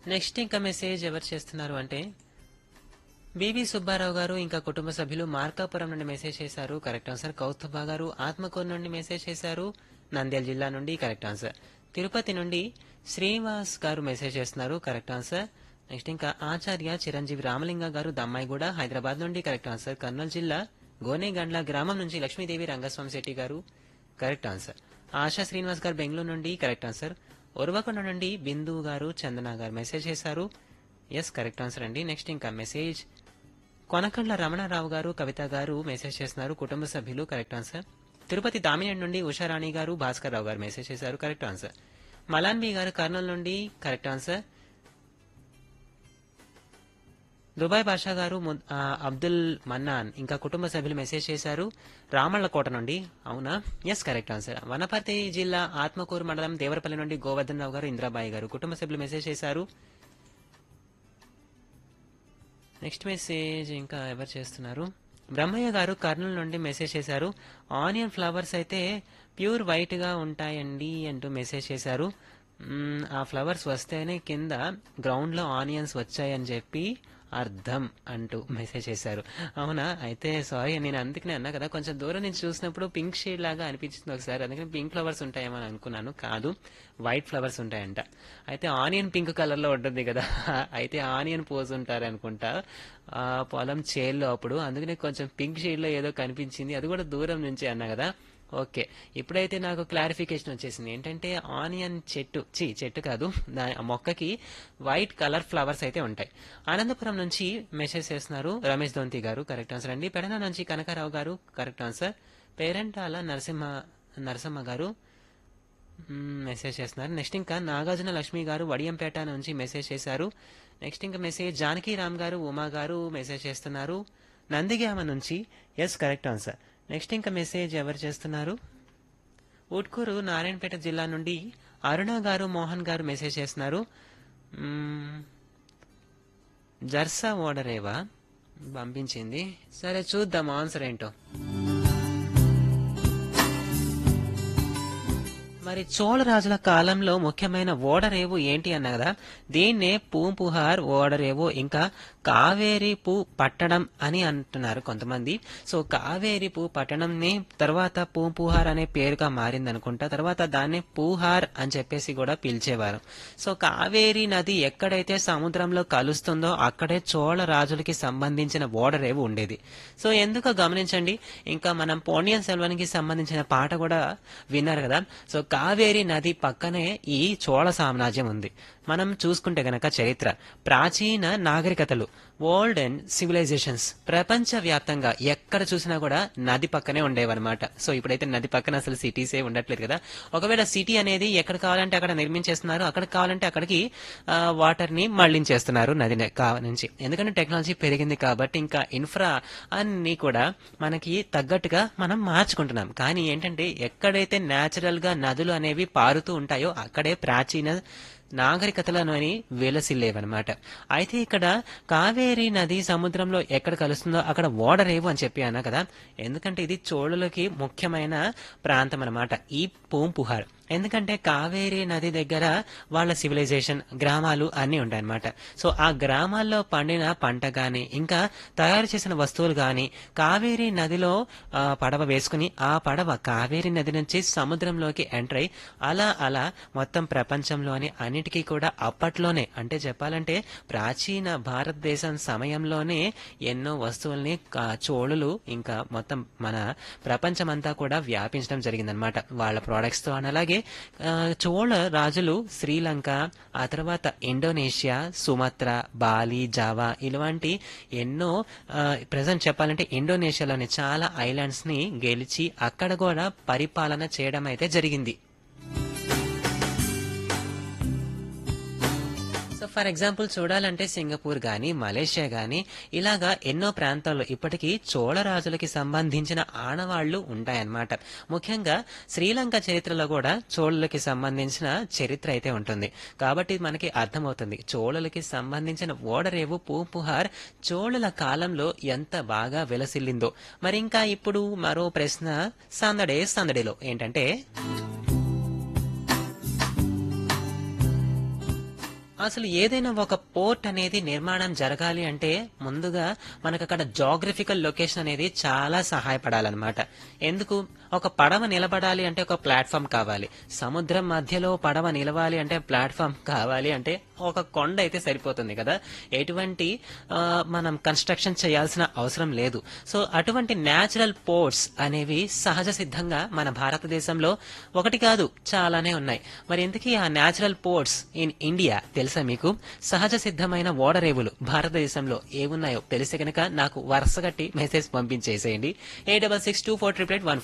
next ఇంకా message ఎవరు చేస్తున్నారు అంటే బీబీ సుబ్బారావు గారు ఇంకా కుటుంబ సభ్యులు మార్కాపురం నుండి మెసేజ్ చేశారు కరెక్ట్ ఆన్సర్ కౌస్తుభ గారు ఆత్మకూరు నుండి మెసేజ్ చేశారు నంద్యాల జిల్లా నుండి కరెక్ట్ ఆన్సర్ తిరుపతి నుండి శ్రీనివాస్ గారు మెసేజ్ చేస్తున్నారు కరెక్ట్ ఆన్సర్ నెక్స్ట్ ఇంకా ఆచార్య చిరంజీవి రామలింగ గారు దమ్మాయిగూడ హైదరాబాద్ నుండి కరెక్ట్ ఆన్సర్ కర్నూలు జిల్లా గోనేగండ్ల గ్రామం నుంచి లక్ష్మీదేవి రంగస్వామి శెట్టి గారు కరెక్ట్ ఆన్సర్ ఆశా శ్రీనివాస్ గారు బెంగళూరు నుండి కరెక్ట్ ఆన్సర్ ఉరవకొండ నుండి బిందు గారు చందన గారు మెసేజ్ చేశారు ఎస్ కరెక్ట్ ఆన్సర్ అండి నెక్స్ట్ ఇంకా మెసేజ్ కొనకండ్ల రమణారావు గారు కవిత గారు మెసేజ్ చేస్తున్నారు కుటుంబ సభ్యులు కరెక్ట్ ఆన్సర్ తిరుపతి దామినేని నుండి ఉషారాణి గారు భాస్కర్ రావు గారు మెసేజ్ చేశారు కరెక్ట్ ఆన్సర్ మలాన్బీ గారు కర్నూలు నుండి కరెక్ట్ ఆన్సర్ దుబాయ్ బాషా గారు ము- ఆ, అబ్దుల్ మన్నాన్ ఇంకా కుటుంబ సభ్యులు మెసేజ్ చేశారు రామళ్ళకోట నుండి అవునా ఎస్ కరెక్ట్ ఆన్సర్ వనపర్తి జిల్లా ఆత్మకూరు మండలం దేవరపల్లి నుండి గోవర్ధన్ రావు గారు ఇంద్రాబాయి గారు కుటుంబ సభ్యులు మెసేజ్ చేశారు నెక్స్ట్ మెసేజ్ ఇంకా ఎవరు చేస్తున్నారు బ్రహ్మయ్య గారు కర్నూలు నుండి మెసేజ్ చేశారు ఆనియన్ ఫ్లవర్స్ అయితే ప్యూర్ వైట్ గా ఉంటాయండి అంటూ మెసేజ్ చేశారు మ్మ్, ఆ ఫ్లవర్స్ వస్తేనే కింద గ్రౌండ్ లో ఆనియన్స్ వచ్చాయని చెప్పి అర్థం అంటూ మెసేజ్ చేశారు అవునా అయితే సారీ నేను అందుకనే అన్నా కదా కొంచెం దూరం నుంచి చూసినప్పుడు పింక్ షేడ్ లాగా అనిపించింది ఒకసారి అందుకని పింక్ ఫ్లవర్స్ ఉంటాయేమో అని అనుకున్నాను కాదు వైట్ ఫ్లవర్స్ ఉంటాయంట అయితే ఆనియన్ పింక్ కలర్ లో ఉంటుంది కదా అయితే ఆనియన్ పోసి ఉంటారు అనుకుంటా ఆ పొలం చేల్లో అప్పుడు అందుకనే కొంచెం పింక్ షేడ్ లో ఏదో కనిపించింది అది కూడా దూరం నుంచి అన్నా కదా ఓకే ఇప్పుడైతే నాకు క్లారిఫికేషన్ వచ్చేసింది ఏంటంటే ఆనియన్ చెట్టు చి చెట్టు కాదు దా- ఆ మొక్కకి వైట్ కలర్ ఫ్లవర్స్ అయితే ఉంటాయి అనంతపురం నుంచి మెసేజ్ చేస్తున్నారు రమేష్ దొంతి గారు కరెక్ట్ ఆన్సర్ అండి పెడన నుంచి కనకారావు గారు కరెక్ట్ ఆన్సర్ పేరెంటాల నరసింహ నరసింహ గారు మ్మ్, మెసేజ్ చేస్తున్నారు నెక్స్ట్ ఇంకా నాగార్జున లక్ష్మి గారు వడియంపేట నుంచి మెసేజ్ చేశారు నెక్స్ట్ ఇంకా మెసేజ్ జానకి రామ్ గారు ఉమా గారు మెసేజ్ చేస్తున్నారు నందిగామ నుంచి ఎస్ కరెక్ట్ ఆన్సర్ నెక్స్ట్ ఇంకా మెసేజ్ ఎవరు చేస్తున్నారు ఉట్కూరు నారాయణపేట జిల్లా నుండి అరుణ గారు మోహన్ గారు మెసేజ్ చేస్తున్నారు మ్మ్, జర్సా ఓడరేవా పంపించింది సరే చూద్దాం ఆన్సర్ ఏంటో మరి చోళరాజుల కాలంలో ముఖ్యమైన ఓడరేవు ఏంటి అన్న కదా దీన్నే పూంపుహార్ ఓడరేవు ఇంకా కావేరి పూ పట్టణం అని అంటున్నారు కొంతమంది సో కావేరి పూ పట్టణంని తర్వాత పూంపుహార్ అనే పేరుగా మారింది అనుకుంటా తర్వాత దాన్ని పూహార్ అని చెప్పేసి కూడా పిలిచేవారు సో కావేరి నది ఎక్కడైతే సముద్రంలో కలుస్తుందో అక్కడే చోళ రాజులకి సంబంధించిన ఓడరేవు ఉండేది సో ఎందుకో గమనించండి ఇంకా మనం పోనియన్ సెల్వన్కి సంబంధించిన పాట కూడా విన్నారు కదా సో కావేరి నది పక్కనే ఈ చోళ సామ్రాజ్యం ఉంది మనం చూసుకుంటే గనక చరిత్ర ప్రాచీన నాగరికతలు ఓల్డ్ అండ్ సివిలైజేషన్స్ ప్రపంచ వ్యాప్తంగా ఎక్కడ చూసినా కూడా నది పక్కనే ఉండేవన్నమాట సో ఇప్పుడైతే నది పక్కన అసలు సిటీసే ఉండట్లేదు కదా ఒకవేళ సిటీ అనేది ఎక్కడ కావాలంటే అక్కడ నిర్మించేస్తున్నారు అక్కడ కావాలంటే అక్కడికి వాటర్ ని మళ్లించేస్తున్నారు నది నే- కా- నుంచి ఎందుకంటే టెక్నాలజీ పెరిగింది కాబట్టి ఇంకా ఇన్ఫ్రా అన్ని కూడా మనకి తగ్గట్టుగా మనం మార్చుకుంటున్నాం కానీ ఏంటంటే ఎక్కడైతే న్యాచురల్ గా నదులు అనేవి పారుతూ ఉంటాయో అక్కడే ప్రాచీన నాగరికతలలోని వెలసిల్లేవన్నమాట అయితే ఇక్కడ కావేరి నది సముద్రంలో ఎక్కడ కలుస్తుందో అక్కడ ఓడరేవు అని చెప్పి అన్నా కదా ఎందుకంటే ఇది చోళులకి ముఖ్యమైన ప్రాంతం అన్నమాట ఈ పూంపుహార్ ఎందుకంటే కావేరి నది దగ్గర వాళ్ళ సివిలైజేషన్ గ్రామాలు అన్నీ ఉంటాయన్నమాట సో ఆ గ్రామాల్లో పండిన పంట గాని ఇంకా తయారు చేసిన వస్తువులు గాని కావేరి నదిలో ఆ, పడవ వేసుకుని ఆ పడవ కావేరి నది నుంచి సముద్రంలోకి ఎంటర్ అయి అలా అలా మొత్తం ప్రపంచంలోని అన్నిటికీ కూడా అప్పట్లోనే అంటే చెప్పాలంటే ప్రాచీన భారతదేశం సమయంలోనే ఎన్నో వస్తువుల్ని కా- చోళులు ఇంకా మొత్తం మన ప్రపంచమంతా కూడా వ్యాపించడం జరిగిందనమాట వాళ్ళ ప్రోడక్ట్స్ తో అని అలాగే ఆ, చోళ రాజులు శ్రీలంక ఆ తర్వాత ఇండోనేషియా సుమత్ర బాలి జావా ఇలాంటి ఎన్నో ప్రజెంట్ చెప్పాలంటే ఇండోనేషియాలోని చాలా ఐలాండ్స్ ని గెలిచి అక్కడ కూడా పరిపాలన చేయడం అయితే జరిగింది సో ఫర్ ఎగ్జాంపుల్ చూడాలంటే సింగపూర్ గాని మలేషియా గాని ఇలాగా ఎన్నో ప్రాంతాల్లో ఇప్పటికీ చోళ రాజులకి సంబంధించిన ఆనవాళ్లు ఉంటాయన్నమాట ముఖ్యంగా శ్రీలంక చరిత్రలో కూడా చోళులకి సంబంధించిన చరిత్ర అయితే ఉంటుంది కాబట్టి మనకి అర్థమవుతుంది చోళులకి సంబంధించిన ఓడరేవు పూపుహార్ చోళుల కాలంలో ఎంత బాగా వెలసిల్లిందో మరి ఇంకా ఇప్పుడు మరో ప్రశ్న సందడే సందడిలో ఏంటంటే అసలు ఏదైనా ఒక పోర్ట్ అనేది నిర్మాణం జరగాలి అంటే ముందుగా మనకు అక్కడ జాగ్రఫికల్ లొకేషన్ అనేది చాలా సహాయపడాలన్నమాట ఎందుకు ఒక పడవ నిలబడాలి అంటే ఒక ప్లాట్ఫామ్ కావాలి సముద్రం మధ్యలో పడవ నిలవాలి అంటే ప్లాట్ఫామ్ కావాలి అంటే ఒక కొండ అయితే సరిపోతుంది కదా ఎటువంటి ఆ, మనం కన్స్ట్రక్షన్ చేయాల్సిన అవసరం లేదు సో అటువంటి న్యాచురల్ పోర్ట్స్ అనేవి సహజ సిద్ధంగా మన భారతదేశంలో ఒకటి కాదు చాలానే ఉన్నాయి మరి ఇంతకీ ఆ న్యాచురల్ పోర్ట్స్ ఇన్ ఇండియా తెలుసా మీకు సహజ సిద్ధమైన ఓడరేవులు భారతదేశంలో ఏమున్నాయో తెలిస్తే కనుక నాకు వరుసగట్టి మెసేజ్ పంపించేసేయండి ఏ double six two four triple eight one